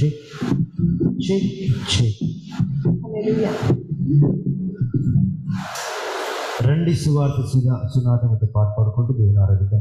check check check హల్లెలూయా రండి సువార్త సుధా సునాదమతో పాట పాడుకుంటూ దేవుని ఆరాధిద్దాం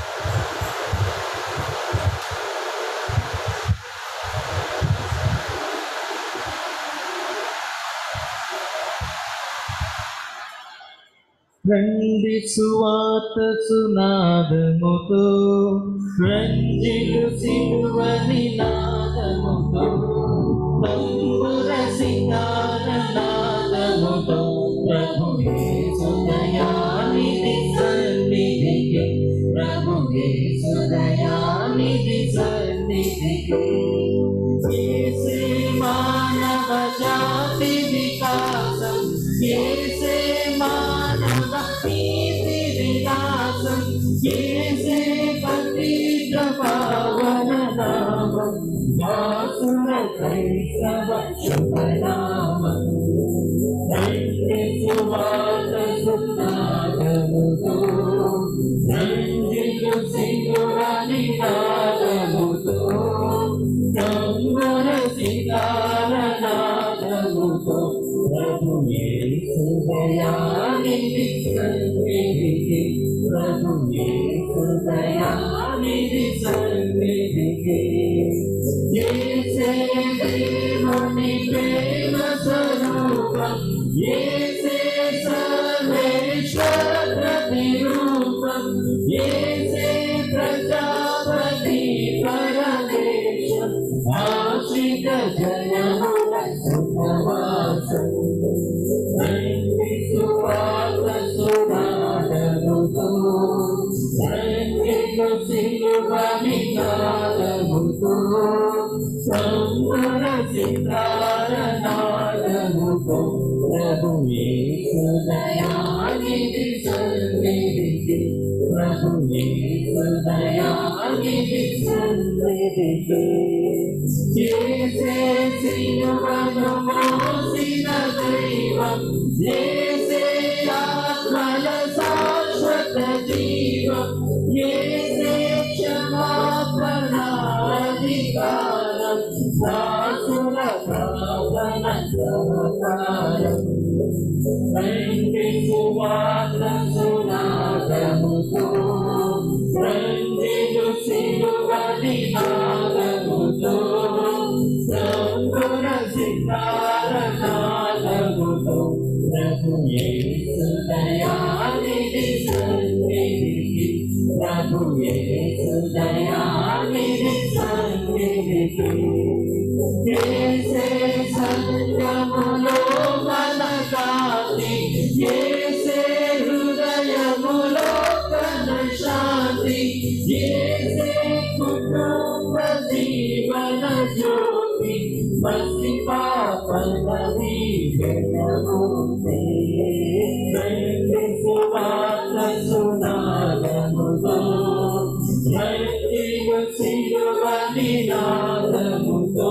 రండి సువార్త సునాదముతో రంజిలు సిలువని నాదముతో తంబుర సింగార నాదముతో ప్రభు యేసుదయానిధి సన్నిధికి ప్రభు యేసుదయానిధి సన్నిధికి యేసే మానవ జాతి వికాసం యేసే మానవ నీతి వికాసం యేసే పవిత్ర పావన నామం వాసుల క్రైస్తవ శుభనామం రండి సువాత సునాదముతో రంజిలు సింగురని నాదముతో సంగుర సింగార నాదముతో ప్రభు యేసు దయానిధి సన్నిధికి ప్రభు యేసు దయానిధి సన్నిధికి యేసే దేవుని ప్రేమ స్వరూపం యేసే సర్వేశ్వర ప్రతిరూపం యేసే ప్రజాపతి పరమేశం ఆశ్రిత జనముల సుఖవాసం రండి సువాత సునాదముతో రంగిలు సిలువని నాదముతో సంబర సితార నాదముతో ప్రభు యేసు దయానిధి సన్నిధికి ప్రభు యేసు దయానిధి సన్నిధికి యేసే సిలువను మోసిన దైవం యేసే ఆత్మల శాశ్వత జీవం యేసే క్షమాపణాధికారం దాసుల ప్రార్థన సహకారం రండి సువాత సునాదముతో రంజిలు సిలువని నాదముతో సంగుర సితార నాదముతో ప్రభు యేసు దయానిధి సన్నిధికి ప్రభు యేసు దయానిధి సన్నిధికి యేసే సంగములో మన కాంతి యేసే హృదయములో కన శాంతి యేసే కుటుంబ జీవన జ్యోతి మసి పాపన వీగనముతే రండి సువాత సునాదముతో రంజిలు సిలువని నాదముతో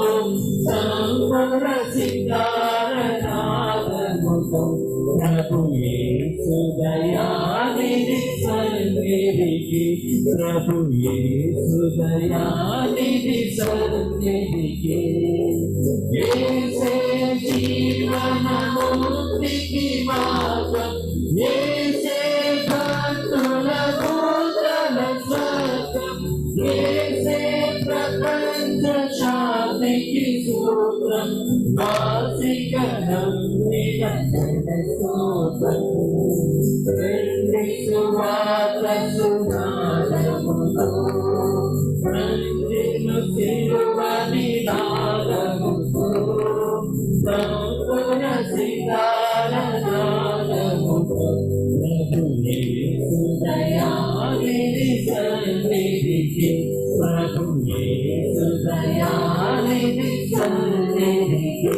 సంబర సింగార నాదముతో ప్రభు యేసు దయానిధి సన్నిధికి ప్రభు యేసు దయానిధి సన్నిధికి యేసే జీవన ముక్తికి మార్గం యేసే భక్తుల భూతల స్వర్గం యేసే ప్రపంచ శాంతికి సూత్రం వాసిక నమ్మిన సూత్రం రండి సువాత సునాదముతో రంజిను సిలువని నాదముతో సంపున సితార నాదముతో ప్రభు యేసు దయానిధి సన్నిధికి ప్రభు యేసు దయానిధి సన్నిధికి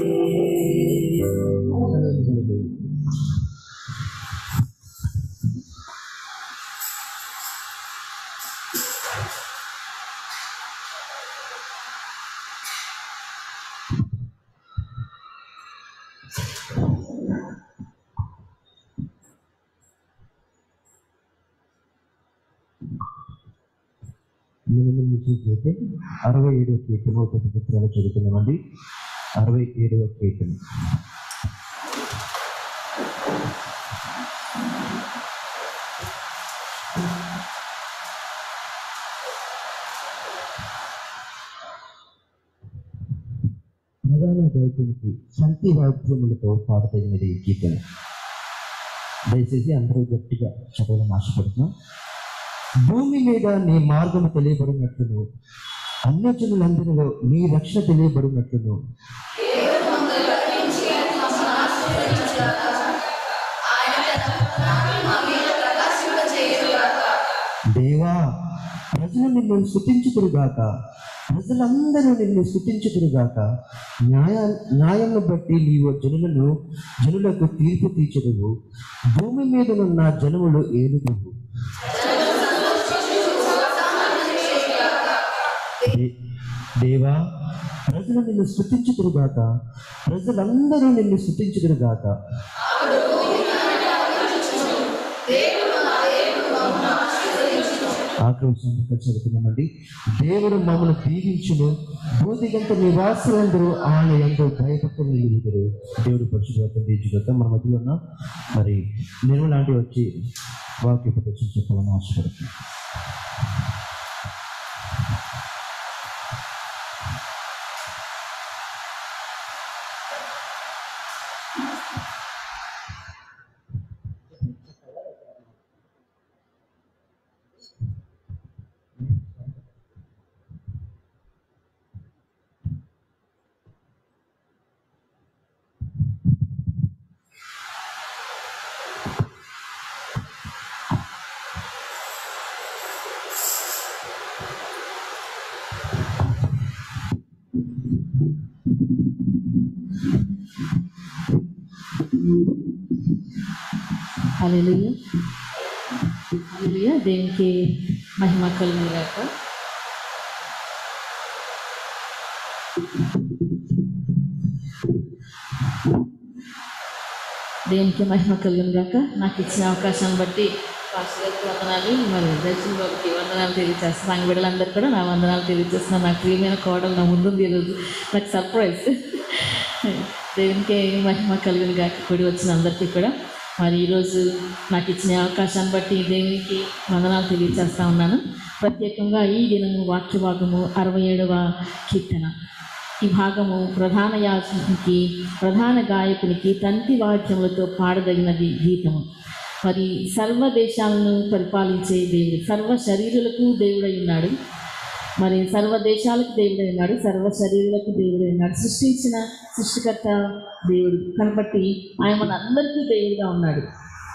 మనం చూసినట్లయితే అరవై ఏడవ కీర్తన ఒక పవిత్రాలు చదువుతున్నామండి అరవై ఏడవ కీర్తన ప్రధాన గాయకునికి సంతి వాద్యములతో పాడతగినది ఈ కీర్తన దయచేసి అందరూ గట్టిగా చదవాలని ఆశపడుతున్నాం భూమి మీద నీ మార్గము తెలియబడినట్లును అన్యజనులందరిలో నీ రక్షణ తెలియబడినట్లును దేవా ప్రజలు నిన్ను స్థుతించుకురుగాక ప్రజలందరూ నిన్ను స్థుతించుకురుగాక న్యాయ న్యాయంను బట్టి నీవు జనులను జనులకు తీర్పు తీర్చదువు భూమి మీదనున్న జనములు ఏలుదువు దే- దేవా ప్రజలు నిన్ను స్థుతించుదురుగాక ప్రజలందరూ నిన్ను స్థుతించుదురుగాక ఆక్రోశ చదువుతున్నామండి దేవుడు మమ్మల్ని దీవించును భూతిగంత నివాసులందరూ ఆయన ఎంతో భయపడుతూ నిలుగుతారు దేవుడు పరిశుభ్రత దీర్చుకుంటాం మన మధ్యలో ఉన్న మరి నిర్మల లాంటివి వచ్చి వాక్య ఉపదేశం చెప్పాలని ఆశపడుతున్నాం హల్లెలూయా హల్లెలూయా దేవునికి మహిమ కలుగును గాక దేవునికి మహిమ కలుగును గాక నాకు ఇచ్చిన అవకాశాన్ని బట్టి పాస్టర్ గారికి వందనాలు మరి దర్శన బాబుకి వందనాలు తెలియజేస్తాను సంఘ బిడ్డలందరూ కూడా నా వందనాలు తెలియజేస్తున్నాను నాకు ప్రియమైన కోడలు నా ముందుంది ఈరోజు నాకు సర్ప్రైజ్ దేవునికి మహిమ కలుగును గాక కూడి వచ్చిన అందరికీ కూడా మరి ఈరోజు నాకు ఇచ్చిన అవకాశాన్ని బట్టి దేవునికి వందనాలు తెలియజేస్తా ఉన్నాను ప్రత్యేకంగా ఈ దినము వాక్య భాగము అరవై ఏడవ కీర్తన ఈ భాగము ప్రధాన యాజకునికి ప్రధాన గాయకునికి తంతి వాద్యములతో పాడదగినది గీతము మరి సర్వ దేశాలను పరిపాలించే దేవుడు సర్వ శరీరులకు దేవుడై ఉన్నాడు మరి సర్వ దేశాలకు దేవుడై ఉన్నాడు సర్వ శరీరులకు దేవుడై ఉన్నాడు సృష్టించిన సృష్టికర్త దేవుడు కాబట్టి ఆయన మన అందరికీ దేవుడిగా ఉన్నాడు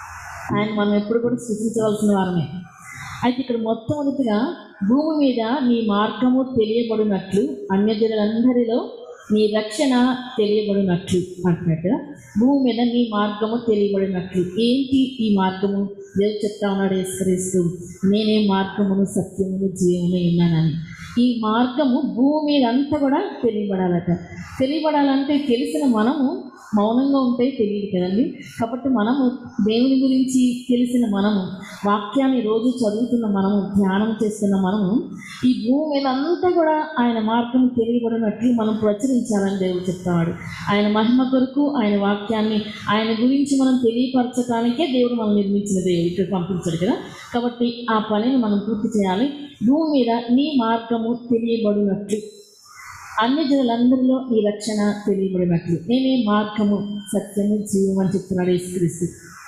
ఆయన మనం ఎప్పుడు కూడా సృష్టించవలసిన వారమే అయితే ఇక్కడ మొట్టమొదటిగా భూమి మీద నీ మార్గము తెలియబడినట్లు అన్యజనులందరిలో నీ రక్షణ తెలియబడినట్లు అంటున్నట్టుగా భూమి మీద నీ మార్గము తెలియబడినట్లు ఏంటి ఈ మార్గము దేవుడు చెప్తా ఉన్నాడు యేసుక్రీస్తు నేనే మార్గమును సత్యమును జీవమును ఉన్నానని ఈ మార్గము భూమి మీద అంతా కూడా తెలియబడాలట తెలియబడాలంటే తెలిసిన మనము మౌనంగా ఉంటే తెలియదు కదండి కాబట్టి మనము దేవుని గురించి తెలిసిన మనము వాక్యాన్ని రోజు చదువుతున్న మనము ధ్యానం చేస్తున్న మనము ఈ భూమి మీద అంతా కూడా ఆయన మార్గం తెలియబడినట్లు మనం ప్రచురించాలని దేవుడు చెప్తాడు ఆయన మహిమ కొరకు ఆయన వాక్యాన్ని ఆయన గురించి మనం తెలియపరచడానికే దేవుడు మనం నిర్మించిన దేవుడు ఇక్కడ పంపించాడు కదా కాబట్టి ఆ పనిని మనం పూర్తి చేయాలి భూమి మీద నీ మార్గము తెలియబడినట్లు అన్ని జనులందరిలో ఈ రక్షణ తెలియబడినట్లు నేనే మార్గము సత్యము జీవం అని చెప్తున్నాడు యేసుక్రీస్తు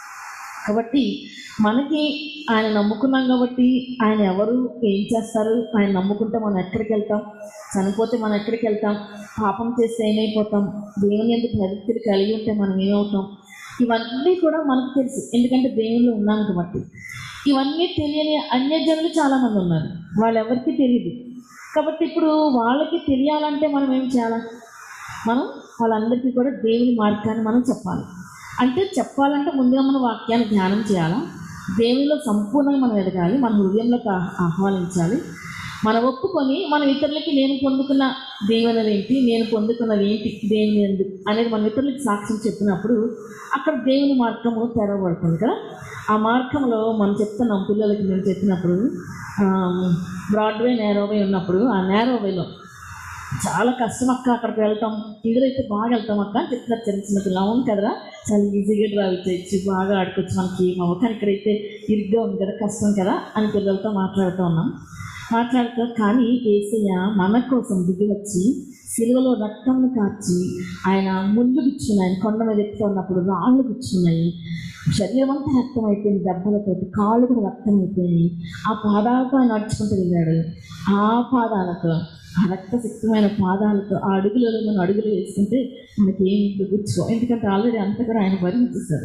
కాబట్టి మనకి ఆయన నమ్ముకున్నాం కాబట్టి ఆయన ఎవరు ఏం చేస్తారు ఆయన నమ్ముకుంటే మనం ఎక్కడికి వెళ్తాం చనిపోతే మనం ఎక్కడికి వెళ్తాం పాపం చేస్తే ఏమైపోతాం దేవుని ఎందుకు భక్తులు కలిగి ఉంటే మనం ఏమవుతాం ఇవన్నీ కూడా మనకు తెలుసు ఎందుకంటే దేవుళ్ళు ఉన్నాం కాబట్టి ఇవన్నీ తెలియని అన్యజనులు చాలామంది ఉన్నారు వాళ్ళెవరికి తెలియదు కాబట్టి ఇప్పుడు వాళ్ళకి తెలియాలంటే మనం ఏం చేయాలి మనం వాళ్ళందరికీ కూడా దేవుని మార్గాన్ని మనం చెప్పాలి అంటే చెప్పాలంటే ముందుగా మన వాక్యాన్ని ధ్యానం చేయాలా దేవునిలో సంపూర్ణంగా మనం ఎదగాలి మన హృదయంలోకి ఆహ్- ఆహ్వానించాలి మనం ఒప్పుకొని మనం ఇతరులకి నేను పొందుకున్న దీవెనలు ఏంటి నేను పొందుకున్నది ఏంటి దేవుని ఎందుకు అనేది మనం ఇతరులకి సాక్ష్యం చెప్పినప్పుడు అక్కడ దేవుని మార్గము తెరవబడుతుంది కదా ఆ మార్గంలో మనం చెప్తున్నాం పిల్లలకి మేము చెప్పినప్పుడు బ్రాడ్వే నేరోవే ఉన్నప్పుడు ఆ నేరోవేలో చాలా కష్టం అక్క అక్కడికి వెళ్తాం ఇందులో అయితే బాగా వెళ్తాం అక్క అని చెప్తున్నారు చిన్న చిన్న పిల్లలు అవును కదరా చాలా ఈజీగా డ్రైవ్ చేయొచ్చు బాగా ఆడుకోవచ్చు మనకి ఏం అవ్వ కానీ ఇక్కడైతే ఇరుగ్గా ఉంది కదా కష్టం కదా అని పిల్లలతో మాట్లాడుతూ ఉన్నాం మాట్లాడుతూ కానీ ఏసయ్య మన కోసం దిగి వచ్చి సిలువలో రక్తంను కార్చి ఆయన ముళ్ళు గుచ్చున్నాయి ఆయన కొండ మీద ఎక్కుతూ ఉన్నప్పుడు రాళ్ళు గుచ్చున్నాయి శరీరం అంతా రక్తం అయిపోయింది దెబ్బలతోటి కాళ్ళు కూడా రక్తం అయిపోయినాయి ఆ పాదాలతో ఆయన నడుచుకుంటూ వెళ్ళాడు ఆ పాదాలతో ఆ రక్తసిక్తమైన పాదాలతో ఆ అడుగులలో మనం అడుగులు వేసుకుంటే మనకి ఏం గుచ్చుకో ఎందుకంటే ఆల్రెడీ అంతా కూడా ఆయన భరించేశారు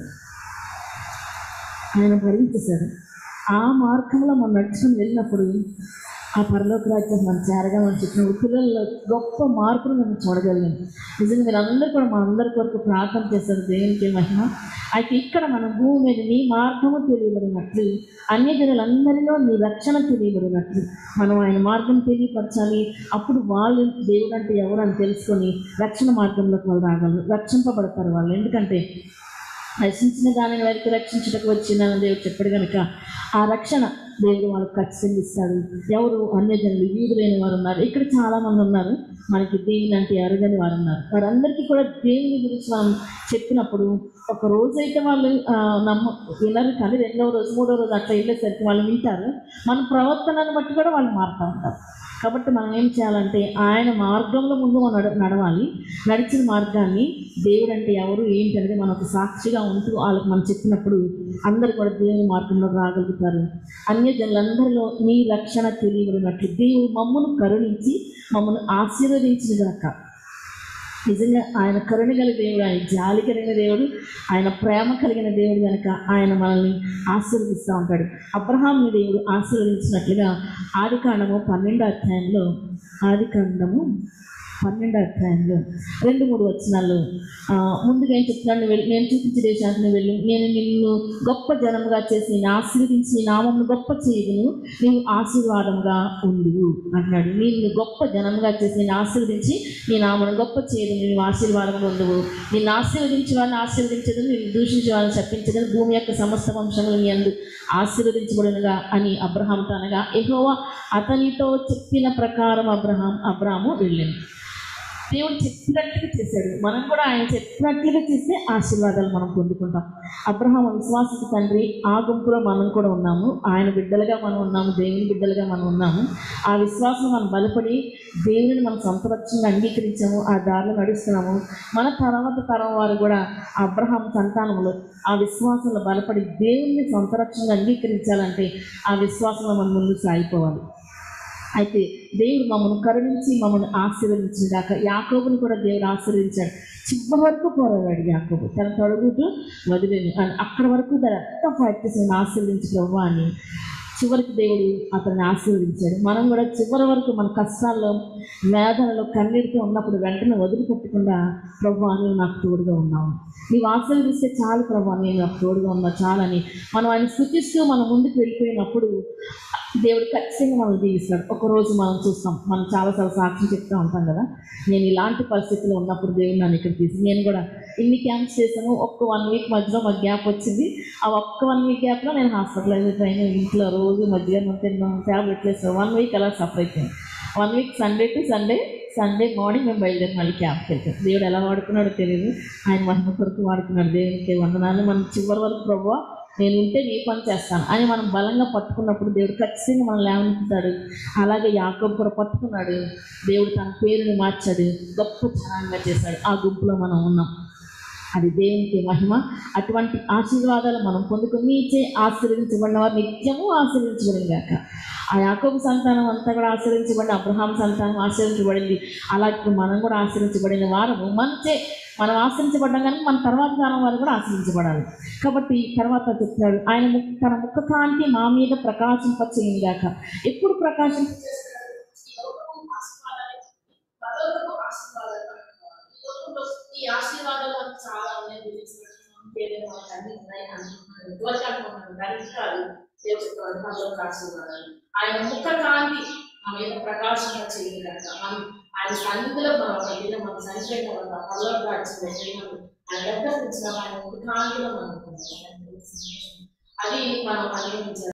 ఆయన భరించేశారు ఆ మార్గంలో మనం నడుచుకుని వెళ్ళినప్పుడు ఆ పరలోక రాజ్యం మనం చేరగా మనం చెప్పినప్పుడు పిల్లల్లో గొప్ప మార్పును మనం చూడగలిగాం నిజంగా మీరు అందరూ కూడా మన అందరి కొరకు ప్రార్థన చేస్తారు దేవునికి మహిమ అయితే ఇక్కడ మన భూమి మీద నీ మార్గము తెలియబడినట్లు అన్య జనులందరిలో నీ రక్షణ తెలియబడినట్లు మనం ఆయన మార్గం తెలియపరచాలి అప్పుడు వాళ్ళు దేవుడు అంటే ఎవరు అని తెలుసుకొని రక్షణ మార్గంలోకి వాళ్ళు రాగలరు రక్షింపబడతారు వాళ్ళు ఎందుకంటే నశించిన దానిని వారికి రక్షించుటకు వచ్చిన దేవుడు చెప్పాడు కనుక ఆ రక్షణ దేవుడు వాళ్ళకి ఖచ్చితంగా ఇస్తాడు ఎవరు అన్యజనులు యూదులైన వారు ఉన్నారు ఇక్కడ చాలా మంది ఉన్నారు మనకి దేవుని అంటే ఎరగని వారు ఉన్నారు వారందరికీ కూడా దేవుని గురించి మనం చెప్పినప్పుడు ఒక రోజు అయితే వాళ్ళు ఆ, నమ్మ వినరు కానీ రెండవ రోజు మూడో రోజు అట్లా వెళ్ళేసరికి వాళ్ళు వింటారు మన ప్రవర్తనను బట్టి కూడా వాళ్ళు మారుతూ ఉంటారు కాబట్టి మనం ఏం చేయాలంటే ఆయన మార్గంలో ముందు మనం నడ నడవాలి నడిచిన మార్గాన్ని దేవుడు అంటే ఎవరు ఏంటి అనేది మనకు సాక్షిగా ఉంటూ వాళ్ళకి మనం చెప్పినప్పుడు అందరు కూడా దేవుని మార్గంలో రాగలుగుతారు అన్య జనులందరిలో నీ రక్షణ తెలియబడినట్లు దేవుడు మమ్మను కరుణించి మమ్మల్ని ఆశీర్వదించిన గాక నిజంగా ఆయన కరుణ కలిగిన దేవుడు ఆయన జాలి కలిగిన దేవుడు ఆయన ప్రేమ కలిగిన దేవుడు కనుక ఆయన మనల్ని ఆశీర్వదిస్తూ ఉంటాడు అబ్రహాంని దేవుడు ఆశీర్వదించినట్లుగా ఆది కాండము పన్నెండో అధ్యాయంలో ఆది కాండము పన్నెండో అధ్యాయంలో రెండు మూడు వచనాలు ఆ, ముందుగా ఏం చెప్తున్నాను నువ్వు వెళ్ళి నేను చూపించే దేశానికి నువ్వు వెళ్ళి నేను నిన్ను గొప్ప జనముగా చేసి నేను ఆశీర్వదించి నీ నామమును గొప్ప చేయదును నీవు ఆశీర్వాదముగా ఉండు అంటున్నాడు నిన్ను గొప్ప జనముగా చేసి నేను ఆశీర్వదించి నీ నామను గొప్ప చేయదు నీవు ఆశీర్వాదముగా ఉండవు నిన్ను ఆశీర్వదించే వారిని ఆశీర్వదించదు నేను దూషించే వాళ్ళని చెప్పించదు భూమి యొక్క సమస్త వంశములు నీ అందు ఆశీర్వదించబడినగా అని అబ్రహాంతో అనగా ఎహోవా అతనితో చెప్పిన ప్రకారం అబ్రహాం అబ్రాము వెళ్ళింది దేవుడు చెప్పినట్లుగా చేశాడు మనం కూడా ఆయన చెప్పినట్లుగా చేస్తే ఆశీర్వాదాలు మనం పొందుకుంటాం అబ్రహాం విశ్వాసకు తండ్రి ఆ గుంపులో మనం కూడా ఉన్నాము ఆయన బిడ్డలుగా మనం ఉన్నాము దేవుని బిడ్డలుగా మనం ఉన్నాము ఆ విశ్వాసం మనం బలపడి దేవుని మనం సొంత రక్షణగా అంగీకరించాము ఆ దారిలో నడుస్తున్నాము మన తర్వాత తరం వారు కూడా ఆ అబ్రహాం సంతానంలో ఆ విశ్వాసంలో బలపడి దేవుని సొంత రక్షణగా అంగీకరించాలంటే ఆ విశ్వాసంలో మనం ముందుకు సాగిపోవాలి అయితే దేవుడు మమ్మల్ని కరుణించి మమ్మల్ని ఆశీర్వదించిన దాకా యాకోబుని కూడా దేవుడు ఆశీర్వదించాడు చివరి వరకు పోరాడాడు యాకోబు తన తొడుగుతూ వదిలేను అని అక్కడ వరకు తన ఎంత ఫైట్ చేసి నన్ను ఆశీర్వదించు ప్రభు అని చివరికి దేవుడు అతన్ని ఆశీర్వదించాడు మనం కూడా చివరి వరకు మన కష్టాల్లో వేదనలో కన్నీటితో ఉన్నప్పుడు వెంటనే వదిలిపెట్టకుండా ప్రభు నువ్వు నాకు తోడుగా ఉన్నావు నీవు ఆశీర్వదిస్తే చాలు ప్రభు నేను నాకు తోడుగా ఉన్నా చాలని మనం ఆయన స్థుతిస్తూ మనం ముందుకు వెళ్ళిపోయినప్పుడు దేవుడు ఖచ్చితంగా మనం దీవిస్తాడు ఒకరోజు మనం చూస్తాం మనం చాలాసార్లు సాక్ష్యం చెప్తూ ఉంటాం కదా నేను ఇలాంటి పరిస్థితుల్లో ఉన్నప్పుడు దేవుడు నన్ను ఇక్కడ తీసి నేను కూడా ఇన్ని క్యాంప్స్ చేశాను ఒక్క వన్ వీక్ మధ్యలో మాకు గ్యాప్ వచ్చింది ఆ ఒక్క వన్ వీక్ గ్యాప్లో నేను హాస్పిటలైజ్ అయిన ఇంట్లో రోజు మధ్యాహ్నం తిన్నాం ట్యాబ్లెట్లు వేసాను వన్ వీక్ అలా సఫర్ అయిపోయింది one week Sunday to Sunday Sunday morning మేము బయలుదేరి మళ్ళీ క్యాంప్కి వెళ్తాం దేవుడు ఎలా వాడుకున్నాడో తెలియదు ఆయన మహిమ కొరకు వాడుకున్నాడు దేవునికి వందనాలు మనం చివరి వరకు ప్రభు నేను ఉంటే నీ పని చేస్తాను అని మనం బలంగా పట్టుకున్నప్పుడు దేవుడు ఖచ్చితంగా మనం లేవనెత్తుతాడు అలాగే యాకోబు కూడా పట్టుకున్నాడు దేవుడు తన పేరుని మార్చాడు గొప్ప జనాంగా చేశాడు ఆ గుంపులో మనం ఉన్నాం అది దేవునికి మహిమ అటువంటి ఆశీర్వాదాలు మనం పొందుకొని నీచే ఆశీర్వదించబడిన వారు నిత్యము ఆశీర్వించబడింది గాక ఆ యాకోబు సంతానం అంతా కూడా ఆశీర్వించబడి అబ్రహాం సంతానం ఆశీర్వించబడింది అలా ఇప్పుడు మనం కూడా ఆశీర్వించబడిన వారము మంచే మనం ఆశ్రయించబడ్డాం కానీ మన తర్వాత కాలం వారు కూడా ఆశ్రయించబడాలి కాబట్టి తర్వాత చెప్తున్నాడు ఆయన ముఖ తన ముఖ కాంతి మా మీద ప్రకాశింపచేయండి గాక ఎప్పుడు ప్రకాశం ఈ ఆశీర్వాదాలు మనకు చాలా ఉన్నాయి దేవుడు మనకు అన్ని ఉన్నాయి అనుకుంటున్నాను దోషాలు మనం ధరించాలి దేవుడు పరలోక ఆశీర్వాదాలు ఆయన ముఖ కాంతి మా మీద ప్రకాశంగా చేయగలక మనం ఆయన సన్నిధిలో మనం ఒక దినం మనం చనిపోయిన తర్వాత పర్లో దాడిచి ఆయన దగ్గర తెచ్చిన ఆయన ఒక కాంతిలో మనం అది మనం అనుభవించాలి